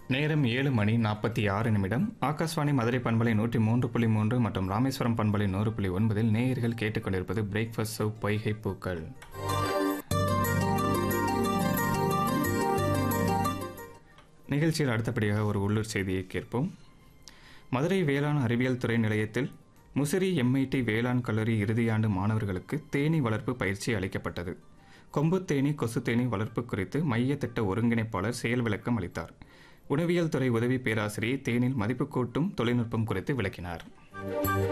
நேரம் ஏழு மணி நாற்பத்தி ஆறு நிமிடம் ஆகாஷ்வாணி மதுரை பண்பலை நூற்றி மூன்று புள்ளி மூன்று மற்றும் ராமேஸ்வரம் பண்பலை நூறு புள்ளி ஒன்பதில் நேயர்கள் கேட்டுக்கொண்டிருப்பது பிரேக்ஃபாஸ்ட் ஷோ பொய்கை பூக்கள் நிகழ்ச்சியில் அடுத்தபடியாக ஒரு உள்ளூர் செய்தியை கேட்போம் மதுரை வேளாண் அறிவியல் துறை நிலையத்தில் முசிறி எம்ஐடி வேளாண் கல்லூரி இறுதியாண்டு மாணவர்களுக்கு தேனீ வளர்ப்பு பயிற்சி அளிக்கப்பட்டது கொம்பு தேனீ கொசு தேனீ வளர்ப்பு குறித்து மைய திட்ட ஒருங்கிணைப்பாளர் செயல் விளக்கம் அளித்தார் உணவியல் துறை உதவி பேராசிரியர் தேனில் மதிப்பு கூட்டும் தொழில்நுட்பம் குறித்து விளக்கினார்